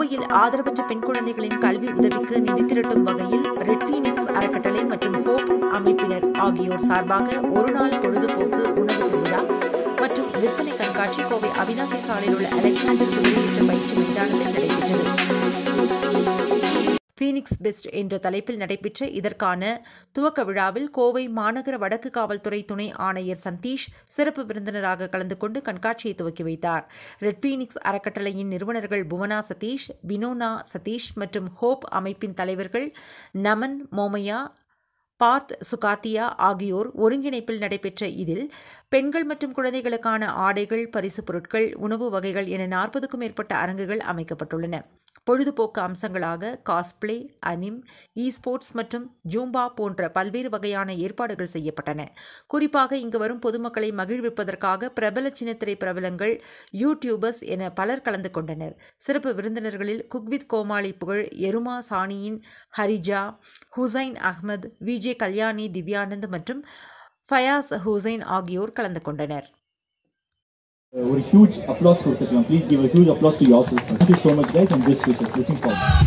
கோவையில் ஆதரவற்ற பெண் குழந்தைகளின் கல்வி உதவிக்கு நிதி திரட்டும் வகையில் ரெட் ஃபீனிக்ஸ் அறக்கட்டளை மற்றும் ஹோப் அமைப்பினர் ஆகியோர் சார்பாக ஒருநாள் பொழுதுபோக்கு உணவு திருவிழா மற்றும் விற்பனை கண்காட்சி கோவை அவினாசி சாலையில் உள்ள அலெக்சாண்டர் குதிரையேற்ற பயிற்சி மைதானத்தில் நடைபெற்றது ஃபீனிக்ஸ் பெஸ்ட் என்ற தலைப்பில் நடைபெற்ற இதற்கான துவக்க விழாவில் கோவை மாநகர வடக்கு காவல்துறை துணை ஆணையர் சந்தீஷ் சிறப்பு விருந்தினராக கலந்து கொண்டு கண்காட்சியை துவக்கி வைத்தார் ரெட் ஃபீனிக்ஸ் அறக்கட்டளையின் நிறுவனர்கள் புவனா சதீஷ் வினோனா சதீஷ் மற்றும் ஹோப் அமைப்பின் தலைவர்கள் நமன் மோமையா பார்த் சுகாத்தியா ஆகியோர் ஒருங்கிணைப்பில் நடைபெற்ற இதில் பெண்கள் மற்றும் குழந்தைகளுக்கான ஆடைகள் பரிசு பொருட்கள் உணவு வகைகள் என நாற்பதுக்கும் மேற்பட்ட அரங்குகள் அமைக்கப்பட்டுள்ளன பொழுதுபோக்கு அம்சங்களாக காஸ்பிளே அனிம் இ ஸ்போர்ட்ஸ் மற்றும் ஜூம்பா போன்ற பல்வேறு வகையான ஏற்பாடுகள் செய்யப்பட்டன குறிப்பாக இங்கு வரும் பொதுமக்களை மகிழ்விப்பதற்காக பிரபல சின்னத்திரை பிரபலங்கள் யூடியூபர்ஸ் என பலர் கலந்து கொண்டனர் சிறப்பு விருந்தினர்களில் குக்வித் கோமாளி புகழ் எருமா சாணியின் ஹரிஜா ஹுசைன் அஹ்மத் விஜே கல்யாணி திவ்யானந்த் மற்றும் ஃபயாஸ் ஹுசைன் ஆகியோர் கலந்து கொண்டனர் ஒரு ஹியூஜ் அப்ளாஸ் கொடுத்துக்கலாம் please give a huge applause to yourself thank you so much guys and this wishes looking forward